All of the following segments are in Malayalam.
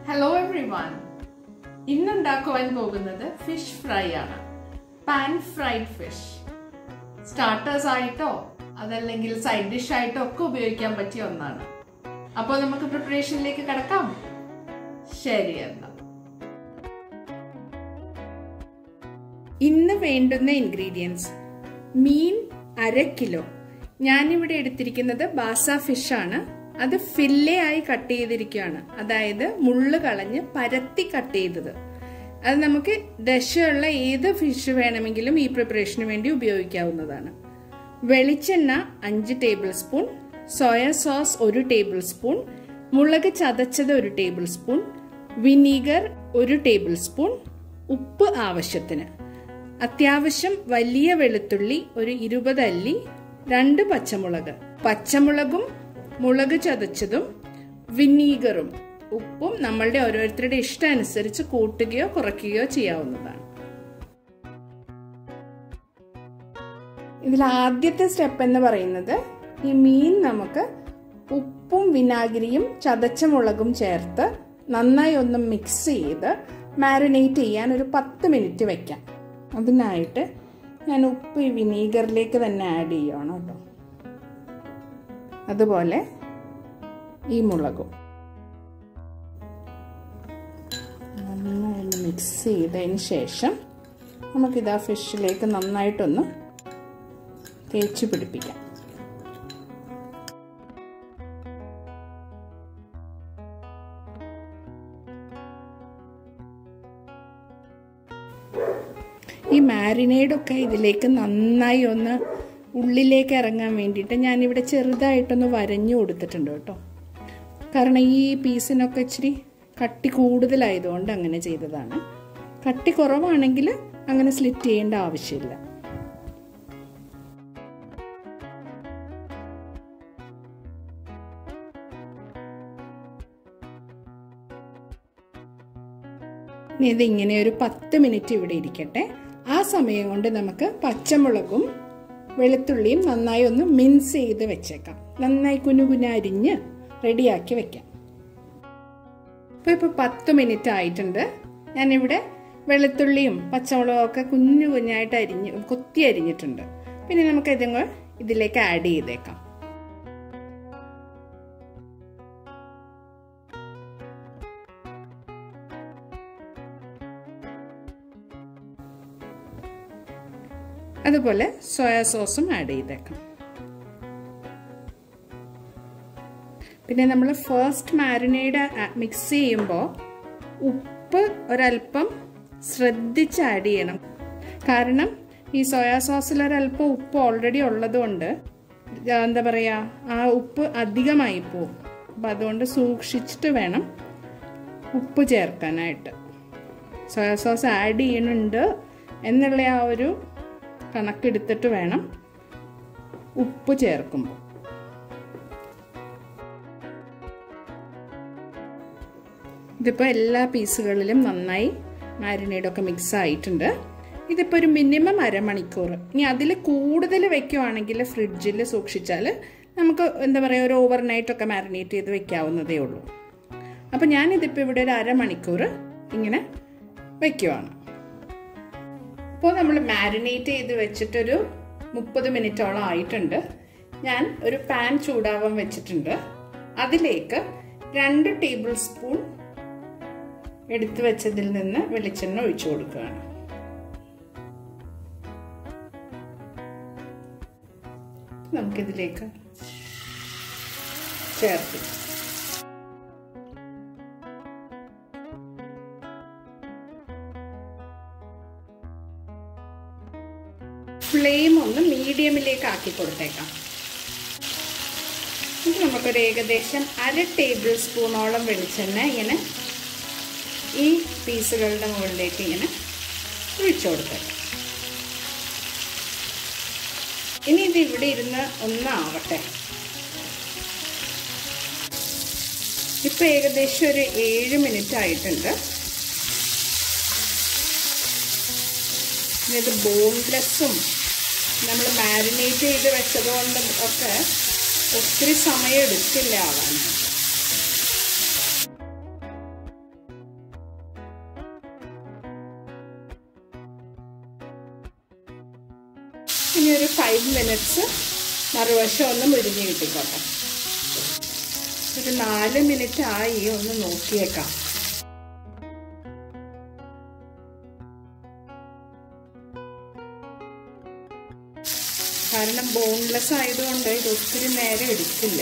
ഹലോ എവ്രി വൺ ഇന്നുണ്ടാക്കുവാൻ പോകുന്നത് ഫിഷ് ഫ്രൈ ആണ് പാൻ ഫ്രൈഡ് ഫിഷ് സ്റ്റാർട്ടേഴ്സ് ആയിട്ടോ അതല്ലെങ്കിൽ സൈഡ് ഡിഷ് ആയിട്ടോ ഒക്കെ ഉപയോഗിക്കാൻ പറ്റിയ ഒന്നാണ് അപ്പോൾ നമുക്ക് പ്രിപ്പറേഷനിലേക്ക് കിടക്കാം ശരി എന്നാ ഇന്ന് വേണ്ടുന്ന ഇൻഗ്രീഡിയൻസ് മീൻ അര കിലോ ഞാനിവിടെ എടുത്തിരിക്കുന്നത് ബാസ ഫിഷ് ആണ് അത് ഫില്ലെ ആയി കട്ട് ചെയ്തിരിക്കുകയാണ് അതായത് മുള്ള് കളഞ്ഞ് പരത്തി കട്ട് ചെയ്തത് അത് നമുക്ക് ദശയുള്ള ഏത് ഫിഷ് വേണമെങ്കിലും ഈ പ്രിപ്പറേഷന് വേണ്ടി ഉപയോഗിക്കാവുന്നതാണ് വെളിച്ചെണ്ണ അഞ്ച് ടേബിൾ സ്പൂൺ സോയ സോസ് ഒരു ടേബിൾ സ്പൂൺ മുളക് ചതച്ചത് ഒരു ടേബിൾ സ്പൂൺ വിനീഗർ ഒരു ടേബിൾ സ്പൂൺ ഉപ്പ് ആവശ്യത്തിന് അത്യാവശ്യം വലിയ വെളുത്തുള്ളി ഒരു ഇരുപത് അല്ലി രണ്ട് പച്ചമുളക് പച്ചമുളകും മുളക് ചതച്ചതും വിനീഗറും ഉപ്പും നമ്മളുടെ ഓരോരുത്തരുടെ ഇഷ്ടം അനുസരിച്ച് കൂട്ടുകയോ കുറയ്ക്കുകയോ ചെയ്യാവുന്നതാണ് ഇതിൽ ആദ്യത്തെ സ്റ്റെപ്പ് എന്ന് പറയുന്നത് ഈ മീൻ നമുക്ക് ഉപ്പും വിനാഗിരിയും ചതച്ച മുളകും ചേർത്ത് നന്നായി ഒന്ന് മിക്സ് ചെയ്ത് മാരിനേറ്റ് ചെയ്യാൻ ഒരു പത്ത് മിനിറ്റ് വെക്കാം അതിനായിട്ട് ഞാൻ ഉപ്പ് ഈ വിനീഗറിലേക്ക് തന്നെ ആഡ് ചെയ്യുകയാണ് കേട്ടോ അതുപോലെ ഈ മുളകും നന്നായി ഒന്ന് മിക്സ് ചെയ്തതിന് ശേഷം നമുക്കിത് ആ ഫിഷിലേക്ക് നന്നായിട്ടൊന്ന് തേച്ച് പിടിപ്പിക്കാം ഈ മാരിനേഡൊക്കെ ഇതിലേക്ക് നന്നായി ഒന്ന് ഉള്ളിലേക്ക് ഇറങ്ങാൻ വേണ്ടിയിട്ട് ഞാനിവിടെ ചെറുതായിട്ടൊന്ന് വരഞ്ഞു കൊടുത്തിട്ടുണ്ട് കേട്ടോ കാരണം ഈ പീസിനൊക്കെ ഇച്ചിരി കട്ടി കൂടുതലായതുകൊണ്ട് അങ്ങനെ ചെയ്തതാണ് കട്ടി കുറവാണെങ്കിൽ അങ്ങനെ സ്ലിറ്റ് ചെയ്യേണ്ട ആവശ്യമില്ല ഇനി ഇതിങ്ങനെ ഒരു പത്ത് മിനിറ്റ് ഇവിടെ ഇരിക്കട്ടെ ആ സമയം കൊണ്ട് നമുക്ക് പച്ചമുളകും വെളുത്തുള്ളിയും നന്നായി ഒന്ന് മിൻസ് ചെയ്ത് വെച്ചേക്കാം നന്നായി കുനുകുന അരിഞ്ഞ് റെഡിയാക്കി വെക്കാം ഇപ്പോൾ ഇപ്പോൾ പത്ത് മിനിറ്റ് ആയിട്ടുണ്ട് ഞാനിവിടെ വെളുത്തുള്ളിയും പച്ചമുളകും ഒക്കെ കുഞ്ഞു കുഞ്ഞായിട്ട് അരിഞ്ഞ് കൊത്തി അരിഞ്ഞിട്ടുണ്ട് പിന്നെ നമുക്ക് ഇതങ്ങ് ഇതിലേക്ക് ആഡ് ചെയ്തേക്കാം അതുപോലെ സോയാ സോസും ആഡ് ചെയ്തേക്കാം പിന്നെ നമ്മൾ ഫസ്റ്റ് മാരിനേഡ് മിക്സ് ചെയ്യുമ്പോൾ ഉപ്പ് ഒരല്പം ശ്രദ്ധിച്ച് ആഡ് ചെയ്യണം കാരണം ഈ സോയാ സോസിൽ ഒരല്പം ഉപ്പ് ഓൾറെഡി ഉള്ളതുകൊണ്ട് എന്താ പറയുക ആ ഉപ്പ് അധികമായി പോവും അപ്പം അതുകൊണ്ട് സൂക്ഷിച്ചിട്ട് വേണം ഉപ്പ് ചേർക്കാനായിട്ട് സോയാ സോസ് ആഡ് ചെയ്യുന്നുണ്ട് എന്നുള്ള ആ ഒരു കണക്കെടുത്തിട്ട് വേണം ഉപ്പ് ചേർക്കുമ്പോൾ ഇതിപ്പോൾ എല്ലാ പീസുകളിലും നന്നായി മാരിനേഡൊക്കെ മിക്സ് ആയിട്ടുണ്ട് ഇതിപ്പോൾ ഒരു മിനിമം അരമണിക്കൂർ ഇനി അതിൽ കൂടുതൽ വെക്കുവാണെങ്കിൽ ഫ്രിഡ്ജിൽ സൂക്ഷിച്ചാൽ നമുക്ക് എന്താ പറയുക ഒരു ഓവർ നൈറ്റൊക്കെ മാരിനേറ്റ് ചെയ്ത് വെക്കാവുന്നതേ ഉള്ളൂ അപ്പോൾ ഞാനിതിപ്പോൾ ഇവിടെ ഒരു അരമണിക്കൂർ ഇങ്ങനെ വെക്കുവാണ് ഇപ്പോൾ നമ്മൾ മാരിനേറ്റ് ചെയ്ത് വെച്ചിട്ടൊരു മുപ്പത് മിനിറ്റോളം ആയിട്ടുണ്ട് ഞാൻ ഒരു പാൻ ചൂടാവാൻ വെച്ചിട്ടുണ്ട് അതിലേക്ക് രണ്ട് ടേബിൾ സ്പൂൺ എടുത്തു വെച്ചതിൽ നിന്ന് വെളിച്ചെണ്ണ ഒഴിച്ചു കൊടുക്കുകയാണ് നമുക്കിതിലേക്ക് ചേർത്ത് ഫ്ലെയിം ഒന്ന് മീഡിയമിലേക്ക് ആക്കി കൊടുത്തേക്കാം ഇത് നമുക്കൊരു ഏകദേശം അര ടേബിൾ സ്പൂണോളം വെളിച്ചെണ്ണ ഇങ്ങനെ ഈ പീസുകളുടെ മുകളിലേക്ക് ഇങ്ങനെ ഒഴിച്ചു കൊടുത്തേക്കാം ഇനി ഇത് ഇവിടെ ഇരുന്ന് ഒന്നാവട്ടെ ഇപ്പൊ ഏകദേശം ഒരു ഏഴ് മിനിറ്റ് ആയിട്ടുണ്ട് ഇത് ബോൺലെസ്സും നമ്മൾ മാരിനേറ്റ് ചെയ്ത് വെച്ചതുകൊണ്ടും ഒക്കെ ഒത്തിരി സമയം എടുക്കില്ല ആവാനായിട്ട് ഫൈവ് മിനിറ്റ്സ് മറുവശം ഒന്ന് മുരിഞ്ഞ് കിട്ടിക്കോട്ടെ ഒരു നാല് മിനിറ്റ് ആയി ഒന്ന് നോക്കിയേക്കാം കാരണം ബോൺലെസ് ആയതുകൊണ്ട് ഇത് ഒത്തിരി നേരം എടുക്കില്ല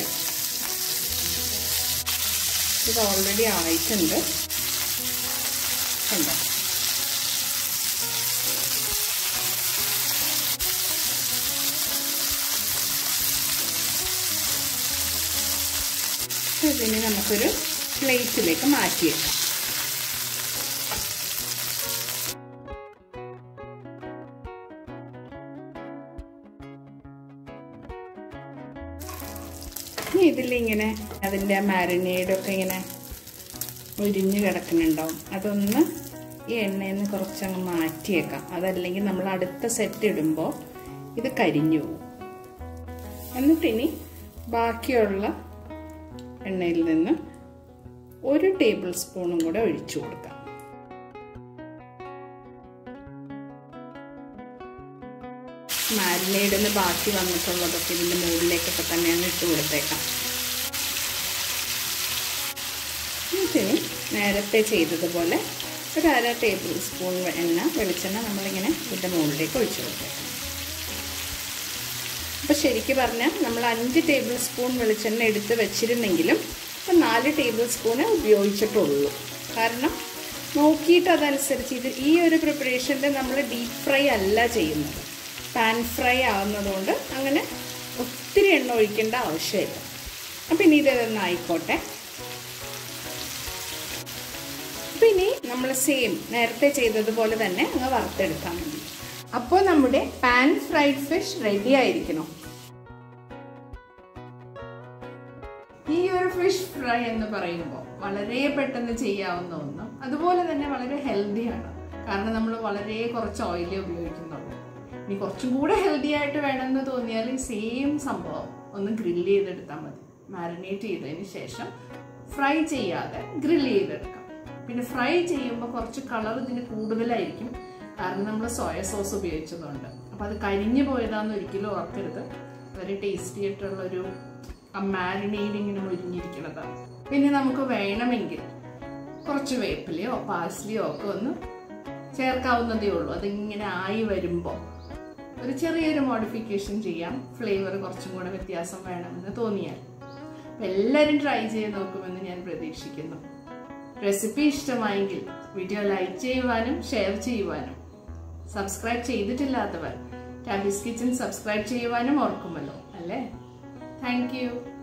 ഇത് ഓൾറെഡി ആയിട്ടുണ്ട് കണ്ടോ ഇതിനെ നമുക്കൊരു പ്ലേറ്റിലേക്ക് മാറ്റിയേക്കാം ഇനി ഇതിലിങ്ങനെ അതിൻ്റെ മാരിനേഡൊക്കെ ഇങ്ങനെ ഉരിഞ്ഞ് കിടക്കുന്നുണ്ടാവും അതൊന്ന് ഈ എണ്ണയിൽ നിന്ന് കുറച്ചങ്ങ് മാറ്റിയേക്കാം അതല്ലെങ്കിൽ നമ്മൾ അടുത്ത സെറ്റ് ഇടുമ്പോൾ ഇത് കരിഞ്ഞു പോകും എന്നിട്ടിനി ബാക്കിയുള്ള എണ്ണയിൽ നിന്ന് ഒരു ടേബിൾ സ്പൂണും കൂടെ ഒഴിച്ചു കൊടുക്കാം മാരിനേഡിന് ബാക്കി വന്നിട്ടുള്ളതൊക്കെ ഇതിൻ്റെ മുകളിലേക്കൊക്കെ തന്നെ അങ്ങ് ഇട്ട് കൊടുത്തേക്കാം എന്നിട്ടിനി നേരത്തെ ചെയ്തതുപോലെ ഒരു അര ടേബിൾ സ്പൂൺ എണ്ണ വെളിച്ചെണ്ണ നമ്മളിങ്ങനെ ഇതിൻ്റെ മുകളിലേക്ക് ഒഴിച്ചു കൊടുത്തേക്കാം അപ്പോൾ ശരിക്കും പറഞ്ഞാൽ നമ്മൾ അഞ്ച് ടേബിൾ സ്പൂൺ വെളിച്ചെണ്ണ എടുത്ത് വെച്ചിരുന്നെങ്കിലും ഇപ്പം നാല് ടേബിൾ സ്പൂണേ ഉപയോഗിച്ചിട്ടുള്ളൂ കാരണം നോക്കിയിട്ട് അതനുസരിച്ച് ഇത് ഈ ഒരു പ്രിപ്പറേഷനിൽ നമ്മൾ ഡീപ്പ് ഫ്രൈ അല്ല ചെയ്യുന്നത് പാൻ ഫ്രൈ ആവുന്നതുകൊണ്ട് അങ്ങനെ ഒത്തിരി എണ്ണ ഒഴിക്കേണ്ട ആവശ്യമില്ല അപ്പം ഇനി ഇതൊന്ന് ആയിക്കോട്ടെ അപ്പം ഇനി നമ്മൾ സെയിം നേരത്തെ ചെയ്തതുപോലെ തന്നെ അങ്ങ് വറുത്തെടുത്താൽ മതി അപ്പോൾ നമ്മുടെ പാൻ ഫ്രൈഡ് ഫിഷ് റെഡി ആയിരിക്കണം ഈ ഒരു ഫിഷ് ഫ്രൈ എന്ന് പറയുമ്പോൾ വളരെ പെട്ടെന്ന് ചെയ്യാവുന്ന ഒന്നും അതുപോലെ തന്നെ വളരെ ഹെൽത്തിയാണ് കാരണം നമ്മൾ വളരെ കുറച്ച് ഓയിലേ ഉപയോഗിക്കുന്നുള്ളൂ ഇനി കുറച്ചും കൂടെ ഹെൽത്തി ആയിട്ട് വേണമെന്ന് തോന്നിയാൽ സെയിം സംഭവം ഒന്ന് ഗ്രില്ല് ചെയ്തെടുത്താൽ മതി മാരിനേറ്റ് ചെയ്തതിന് ശേഷം ഫ്രൈ ചെയ്യാതെ ഗ്രില്ല് ചെയ്തെടുക്കാം പിന്നെ ഫ്രൈ ചെയ്യുമ്പോൾ കുറച്ച് കളർ ഇതിന് കൂടുതലായിരിക്കും കാരണം നമ്മൾ സോയ സോസ് ഉപയോഗിച്ചതുകൊണ്ട് അപ്പോൾ അത് കരിഞ്ഞു പോയതാന്ന് ഒരിക്കലും ഓർക്കരുത് വളരെ ടേസ്റ്റി ആയിട്ടുള്ളൊരു ആ മാരിനേഡ് ഇങ്ങനെ മുരിഞ്ഞിരിക്കുന്നതാണ് പിന്നെ നമുക്ക് വേണമെങ്കിൽ കുറച്ച് വേപ്പിലയോ പാസ്ലിയോ ഒക്കെ ഒന്ന് ചേർക്കാവുന്നതേ ഉള്ളൂ അതിങ്ങനെ ആയി വരുമ്പോൾ ഒരു ചെറിയൊരു മോഡിഫിക്കേഷൻ ചെയ്യാം ഫ്ലേവർ കുറച്ചും കൂടെ വ്യത്യാസം വേണമെന്ന് തോന്നിയാൽ അപ്പം എല്ലാവരും ട്രൈ ചെയ്ത് നോക്കുമെന്ന് ഞാൻ പ്രതീക്ഷിക്കുന്നു റെസിപ്പി ഇഷ്ടമായെങ്കിൽ വീഡിയോ ലൈക്ക് ചെയ്യുവാനും ഷെയർ ചെയ്യുവാനും സബ്സ്ക്രൈബ് ചെയ്തിട്ടില്ലാത്തവർ ടാബിസ് കിച്ചൻ സബ്സ്ക്രൈബ് ചെയ്യുവാനും ഓർക്കുമല്ലോ അല്ലേ താങ്ക് യു